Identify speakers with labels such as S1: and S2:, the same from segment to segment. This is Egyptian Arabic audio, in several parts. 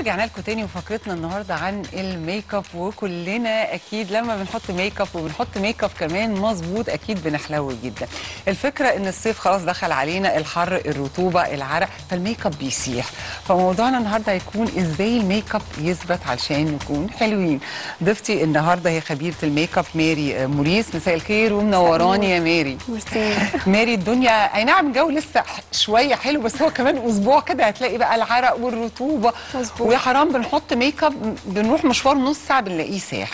S1: ورجعنا لكم تاني وفقرتنا النهارده عن الميك اب وكلنا اكيد لما بنحط ميك اب وبنحط ميك اب كمان مظبوط اكيد بنحلو جدا. الفكره ان الصيف خلاص دخل علينا الحر الرطوبه العرق فالميك اب بيسيح. فموضوعنا النهارده هيكون ازاي الميك اب يثبت علشان نكون حلوين. ضيفتي النهارده هي خبيره الميك اب ماري موريس مساء الخير ومنوراني يا ماري.
S2: ميرسي
S1: ماري الدنيا اي نعم الجو لسه شويه حلو بس هو كمان اسبوع كده هتلاقي بقى العرق والرطوبه
S2: مظبوط.
S1: ويا حرام بنحط ميك اب بنروح مشوار نص ساعه بنلاقيه ساح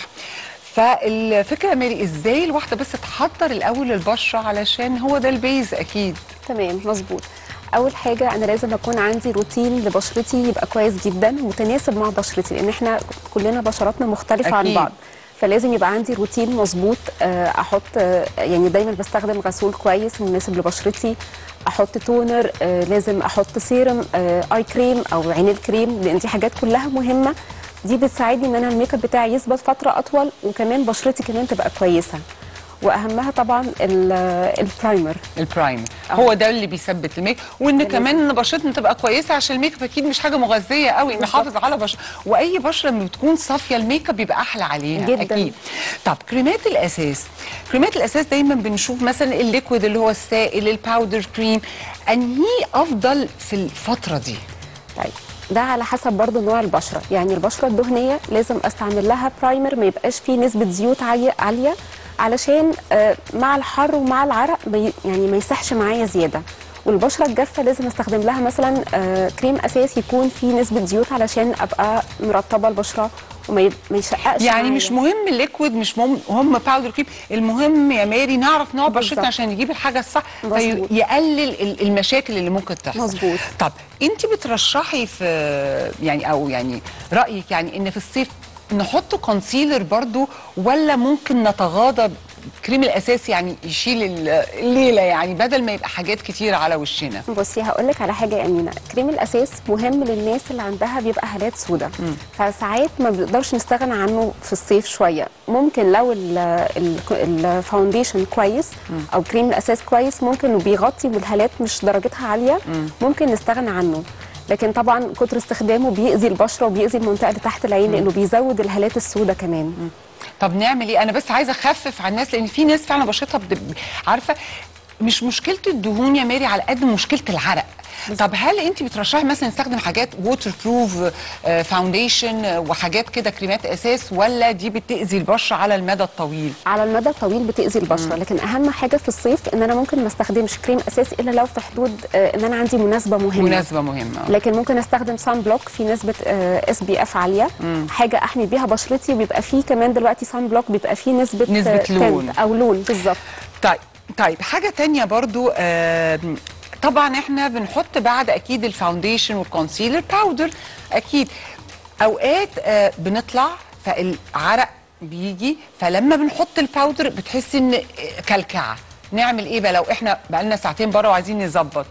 S1: فالفكره يا ماري ازاي الواحده بس تحضر الاول البشره علشان هو ده البيز اكيد
S2: تمام مظبوط اول حاجه انا لازم اكون عندي روتين لبشرتي يبقى كويس جدا متناسب مع بشرتي لان احنا كلنا بشراتنا مختلفه
S1: أكيد.
S2: عن بعض فلازم يبقى عندي روتين مظبوط آه، احط آه، يعني دايما بستخدم غسول كويس مناسب لبشرتي احط تونر آه، لازم احط سيرم آه، اي كريم او عين الكريم لان دي حاجات كلها مهمه دي بتساعدني ان انا الميك اب بتاعي يثبت فتره اطول وكمان بشرتي كمان تبقى كويسه واهمها طبعا ال- البرايمر
S1: البرايمر هو ده اللي بيثبت الميك وان
S2: لازم.
S1: كمان ان بشرتنا تبقى كويسه عشان الميك اب اكيد مش حاجه مغذيه قوي
S2: بالظبط.
S1: نحافظ على بشره واي بشره لما بتكون صافيه الميك اب بيبقى احلى عليها
S2: جداً.
S1: اكيد طب كريمات الاساس كريمات الاساس دايما بنشوف مثلا الليكويد اللي هو السائل الباودر كريم انهي افضل في الفتره دي
S2: طيب ده على حسب برضو نوع البشره يعني البشره الدهنيه لازم استعمل لها برايمر ما يبقاش فيه نسبه زيوت عاليه عاليه علشان آه، مع الحر ومع العرق ما ي- يعني ما يسحش معايا زياده والبشره الجافه لازم استخدم لها مثلا آه، كريم اساس يكون فيه نسبه زيوت علشان ابقى مرطبه البشره وما ي- ما يشققش
S1: يعني
S2: معايا.
S1: مش مهم الليكويد مش مهم هم باودر كريم المهم يا ماري نعرف نوع
S2: بالظبط.
S1: بشرتنا عشان نجيب الحاجه الصح
S2: مظبوط.
S1: فيقلل ال- المشاكل اللي ممكن تحصل
S2: مظبوط.
S1: طب انت بترشحي في يعني او يعني رايك يعني ان في الصيف نحط كونسيلر برضو ولا ممكن نتغاضى كريم الاساس يعني يشيل ال- الليله يعني بدل ما يبقى حاجات كتير على وشنا
S2: بصي هقول لك على حاجه يا امينه كريم الاساس مهم للناس اللي عندها بيبقى هالات سوداء فساعات ما بنقدرش نستغنى عنه في الصيف شويه ممكن لو ال- ال- الفاونديشن كويس او كريم الاساس كويس ممكن وبيغطي والهالات مش درجتها عاليه ممكن نستغنى عنه لكن طبعا كتر استخدامه بيأذي البشره وبيأذي المنطقه اللي تحت العين لانه بيزود الهالات السوداء كمان
S1: طب نعمل ايه انا بس عايزه اخفف على الناس لان في ناس فعلا بشرتها بد- عارفه مش مشكله الدهون يا ماري على قد مشكله العرق طب هل انت بترشحي مثلا نستخدم حاجات ووتر بروف فاونديشن وحاجات كده كريمات اساس ولا دي بتاذي البشره على المدى الطويل
S2: على المدى الطويل بتأذي البشره لكن اهم حاجه في الصيف ان انا ممكن ما استخدمش كريم اساس الا لو في حدود آه، ان انا عندي مناسبه مهمه
S1: مناسبه مهمه
S2: لكن ممكن استخدم سان بلوك في نسبه اس بي اف عاليه حاجه احمي بيها بشرتي وبيبقى فيه كمان دلوقتي سان بلوك بيبقى فيه نسبه
S1: نسبة
S2: آه،
S1: لون.
S2: تنت او لون بالظبط
S1: طيب طيب حاجه تانية برضو آم، طبعا احنا بنحط بعد اكيد الفاونديشن والكونسيلر باودر اكيد اوقات آه، بنطلع فالعرق بيجي فلما بنحط الباودر بتحسي ان آه، كلكعه نعمل ايه بقى لو احنا بقالنا ساعتين بره وعايزين نظبط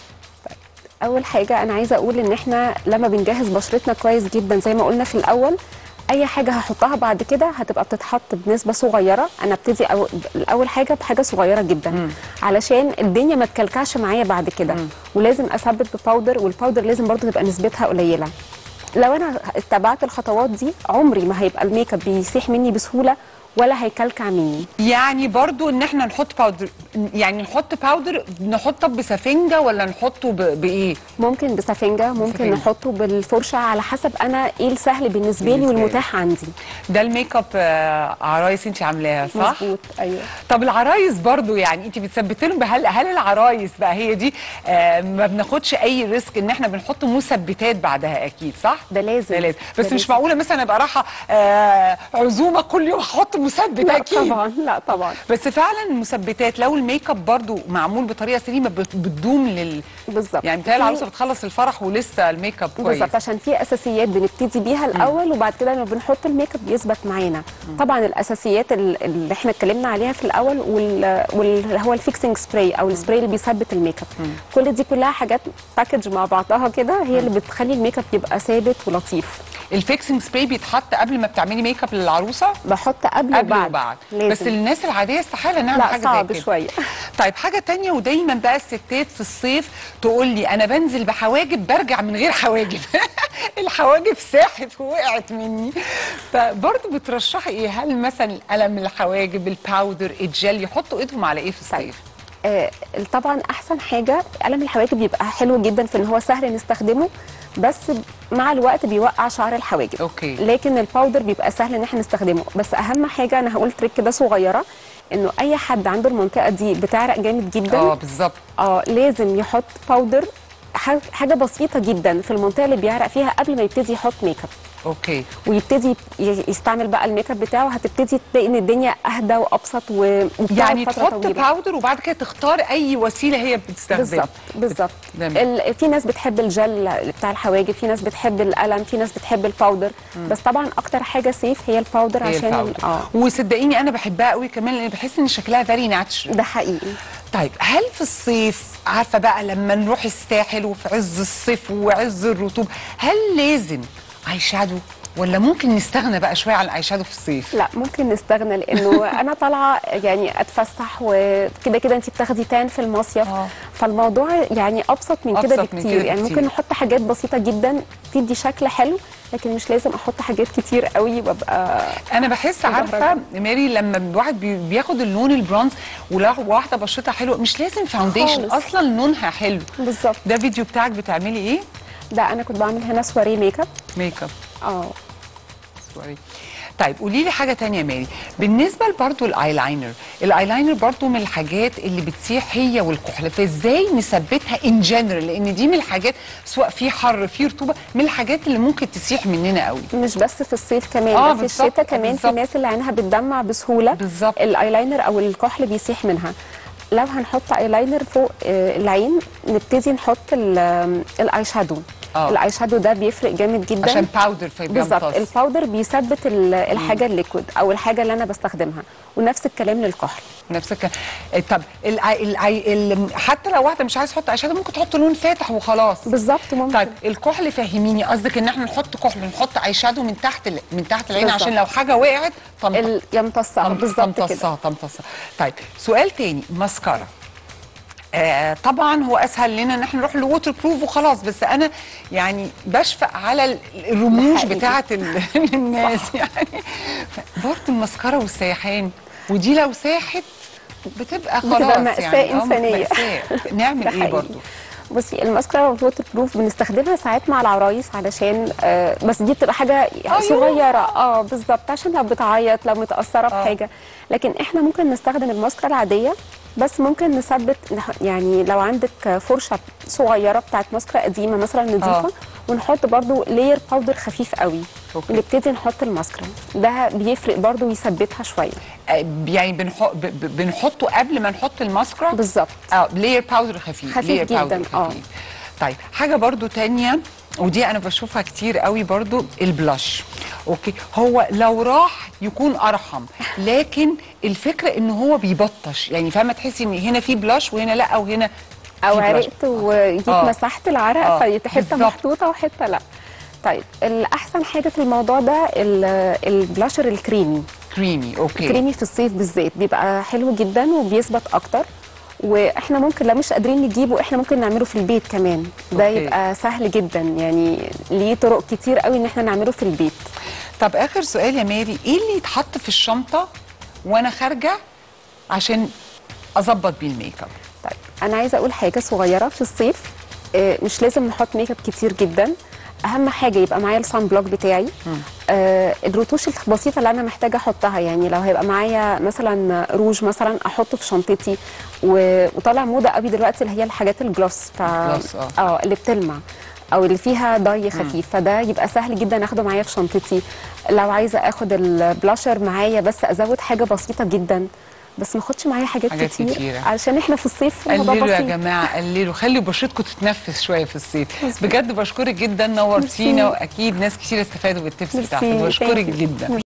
S2: اول حاجه انا عايزه اقول ان احنا لما بنجهز بشرتنا كويس جدا زي ما قلنا في الاول اي حاجه هحطها بعد كده هتبقى بتتحط بنسبه صغيره انا ابتدي أو اول حاجه بحاجه صغيره جدا علشان الدنيا ما تكلكعش معايا بعد كده ولازم اثبت بباودر والباودر لازم برضو تبقى نسبتها قليله لو انا اتبعت الخطوات دي عمري ما هيبقى الميك اب بيسيح مني بسهوله ولا هيكلكع مني
S1: يعني برضو ان احنا نحط باودر يعني نحط باودر نحطه بسفنجه ولا نحطه ب- بايه
S2: ممكن بسفنجه ممكن
S1: بسفنجة.
S2: نحطه بالفرشه على حسب انا ايه السهل بالنسبه لي
S1: بالنسبة لي.
S2: والمتاح عندي
S1: ده الميك اب آه، عرايس انت عاملاها صح
S2: مظبوط ايوه
S1: طب العرايس برضو يعني انت بتثبتي لهم هل هل العرايس بقى هي دي آه ما بناخدش اي ريسك ان احنا بنحط مثبتات بعدها اكيد صح
S2: ده لازم
S1: ده لازم بس
S2: ده
S1: مش
S2: لازم.
S1: معقوله مثلا ابقى رايحه آه عزومه كل يوم احط مثبت
S2: لا
S1: اكيد
S2: طبعا لا طبعا
S1: بس فعلا المثبتات لو الميك اب برضو معمول بطريقه سليمه بت- بتدوم لل
S2: بالظبط
S1: يعني بتهيألي
S2: في-
S1: العروسه بتخلص الفرح ولسه الميك اب كويس
S2: بالظبط عشان في اساسيات بنبتدي بيها الاول وبعد كده لما بنحط الميك اب بيثبت معانا طبعا الاساسيات ال- اللي احنا اتكلمنا عليها في الاول وال- واللي هو الفيكسنج سبراي او السبراي اللي بيثبت الميك اب كل دي كلها حاجات باكج مع بعضها كده هي اللي بتخلي الميك اب يبقى ثابت ولطيف
S1: الفيكسنج سبراي بيتحط قبل ما بتعملي ميك اب للعروسه
S2: بحط قبل,
S1: قبل
S2: وبعد
S1: وبعد
S2: لازم.
S1: بس الناس العاديه استحاله نعمل
S2: لا
S1: حاجه
S2: صعب
S1: زي كده
S2: شويه
S1: طيب حاجه تانية ودايما بقى الستات في الصيف تقول لي انا بنزل بحواجب برجع من غير حواجب الحواجب ساحت ووقعت مني فبرضه بترشحي ايه هل مثلا قلم الحواجب الباودر الجل يحطوا ايدهم على ايه في
S2: طيب.
S1: الصيف
S2: آه طبعا احسن حاجه قلم الحواجب بيبقى حلو جدا في ان هو سهل نستخدمه بس مع الوقت بيوقع شعر الحواجب
S1: أوكي.
S2: لكن الباودر بيبقى سهل ان احنا نستخدمه بس اهم حاجه انا هقول تريك كده صغيره انه اي حد عنده المنطقه دي بتعرق جامد جدا
S1: اه بالظبط
S2: اه لازم يحط باودر ح- حاجه بسيطه جدا في المنطقه اللي بيعرق فيها قبل ما يبتدي يحط ميك اب
S1: اوكي
S2: ويبتدي ي- يستعمل بقى الميك اب بتاعه هتبتدي تلاقي ان الدنيا اهدى وابسط و- وبتقعد
S1: يعني
S2: فترة
S1: تحط
S2: طويلة.
S1: باودر وبعد كده تختار اي وسيله هي بتستخدمها
S2: بالظبط بالظبط
S1: تمام.
S2: ال- في ناس بتحب الجل بتاع الحواجب في ناس بتحب القلم في ناس بتحب الباودر بس طبعا اكتر حاجه سيف هي الباودر
S1: هي
S2: عشان ال-
S1: الباودر
S2: اه
S1: وصدقيني انا بحبها قوي كمان لان بحس ان شكلها فيري ناتشرال
S2: ده حقيقي
S1: طيب هل في الصيف عارفه بقى لما نروح الساحل وفي عز الصيف وعز الرطوبه هل لازم اي شادو ولا ممكن نستغنى بقى شويه عن الاي شادو في الصيف
S2: لا ممكن نستغنى لانه انا طالعه يعني اتفسح وكده كده انت بتاخدي تان في المصيف
S1: آه.
S2: فالموضوع يعني ابسط من كده
S1: أبسط من
S2: بكتير
S1: كده
S2: يعني
S1: بكتير.
S2: ممكن نحط حاجات بسيطه جدا تدي شكل حلو لكن مش لازم احط حاجات كتير قوي وابقى
S1: انا بحس عارفه ماري لما الواحد بي- بياخد اللون البرونز ولو واحده بشرتها حلوه مش لازم فاونديشن
S2: خالص.
S1: اصلا لونها حلو
S2: بالظبط
S1: ده فيديو بتاعك بتعملي ايه
S2: ده انا كنت بعمل هنا سواري ميك اب
S1: ميك اب
S2: اه
S1: سوري طيب قولي لي حاجه تانية يا ماري بالنسبه برضو الايلاينر الايلاينر برضو من الحاجات اللي بتسيح هي والكحل فازاي نثبتها ان جنرال لان دي من الحاجات سواء في حر في رطوبه من الحاجات اللي ممكن تسيح مننا قوي
S2: مش بس في الصيف كمان
S1: آه،
S2: ده في
S1: بالظبط،
S2: الشتاء كمان
S1: بالظبط.
S2: في ناس اللي عينها بتدمع بسهوله
S1: بالظبط.
S2: الايلاينر او الكحل بيسيح منها لو هنحط ايلاينر فوق آه، العين نبتدي نحط ال- آم، الاي شادو
S1: آه.
S2: الاي شادو ده بيفرق جامد جدا
S1: عشان باودر فيبقى
S2: بالظبط
S1: يمتص.
S2: الباودر بيثبت ال- الحاجه الليكويد او الحاجه اللي انا بستخدمها ونفس الكلام للكحل
S1: نفس الكلام طب الأي الأي ال حتى لو واحده مش عايز تحط اي شادو ممكن تحط لون فاتح وخلاص
S2: بالظبط ممكن
S1: طيب الكحل فهميني قصدك ان احنا نحط كحل نحط اي شادو من تحت ال- من تحت العين
S2: بالظبط.
S1: عشان لو حاجه وقعت تنط-
S2: ال- يمتصها
S1: تم-
S2: بالظبط كده
S1: تمتصها تمتصها طيب سؤال تاني ماسكارا آه طبعا هو اسهل لنا ان احنا نروح لووتر بروف وخلاص بس انا يعني بشفق على ال- الرموش
S2: حقيقي.
S1: بتاعه ال- الناس يعني برضه المسكره والسيحان ودي لو ساحت بتبقى خلاص
S2: بتبقى مأساة
S1: يعني آه،
S2: إنسانية.
S1: مأساة. نعمل
S2: ده
S1: ايه
S2: حقيقي.
S1: برضه
S2: بصي الماسكارا والووتر بروف بنستخدمها ساعات مع العرايس علشان آه بس دي بتبقى حاجه صغيره اه بالظبط عشان لو بتعيط لو متاثره
S1: آه.
S2: بحاجه لكن احنا ممكن نستخدم الماسكارا العاديه بس ممكن نثبت نح- يعني لو عندك فرشه صغيره بتاعت ماسكارا قديمه مثلا نضيفه
S1: آه.
S2: ونحط برضو لير باودر خفيف قوي
S1: أوكي.
S2: ونبتدي نحط الماسكارا ده بيفرق برضو ويثبتها شويه
S1: آه، يعني بنحط ب- ب- بنحطه قبل ما نحط الماسكرا
S2: بالظبط
S1: اه لير باودر خفيف
S2: خفيف
S1: layer
S2: جداً،
S1: powder
S2: آه.
S1: خفيف. طيب حاجه برضو تانية ودي انا بشوفها كتير قوي برضو البلاش اوكي هو لو راح يكون ارحم لكن الفكره ان هو بيبطش يعني فاهمه تحسي ان هنا في بلاش وهنا لا وهنا
S2: او
S1: في blush.
S2: عرقت وجيت
S1: آه.
S2: مسحت العرق
S1: آه،
S2: فحته
S1: بالظبط.
S2: محطوطه وحته لا طيب الاحسن حاجه في الموضوع ده ال- البلاشر الكريمي
S1: كريمي اوكي
S2: كريمي في الصيف بالذات بيبقى حلو جدا وبيثبت اكتر واحنا ممكن لو مش قادرين نجيبه احنا ممكن نعمله في البيت كمان ده
S1: أوكي.
S2: يبقى سهل جدا يعني ليه طرق كتير قوي ان احنا نعمله في البيت
S1: طب اخر سؤال يا ماري ايه اللي يتحط في الشنطه وانا خارجه عشان اظبط بيه الميك اب
S2: طيب انا عايزه اقول حاجه صغيره في الصيف آه، مش لازم نحط ميك اب كتير جدا اهم حاجه يبقى معايا الصن بلوك بتاعي آه الرتوش البسيطه اللي انا محتاجه احطها يعني لو هيبقى معايا مثلا روج مثلا احطه في شنطتي و- وطالع موضه قوي دلوقتي اللي هي الحاجات الجلوس ف
S1: الجلوس، آه.
S2: اه اللي بتلمع او اللي فيها ضي خفيف فده يبقى سهل جدا اخده معايا في شنطتي لو عايزه اخد البلاشر معايا بس ازود حاجه بسيطه جدا بس ما اخدش معايا حاجات,
S1: حاجات
S2: كتير
S1: كتيرة.
S2: علشان احنا في الصيف الموضوع
S1: قللوا يا
S2: بسيط.
S1: جماعه قللوا خلوا بشرتكم تتنفس شويه في الصيف بجد بشكرك جدا نورتينا
S2: ميرسي.
S1: واكيد ناس كتير استفادوا بالتبس
S2: ميرسي.
S1: بتاعتك بشكرك
S2: Thank you.
S1: جدا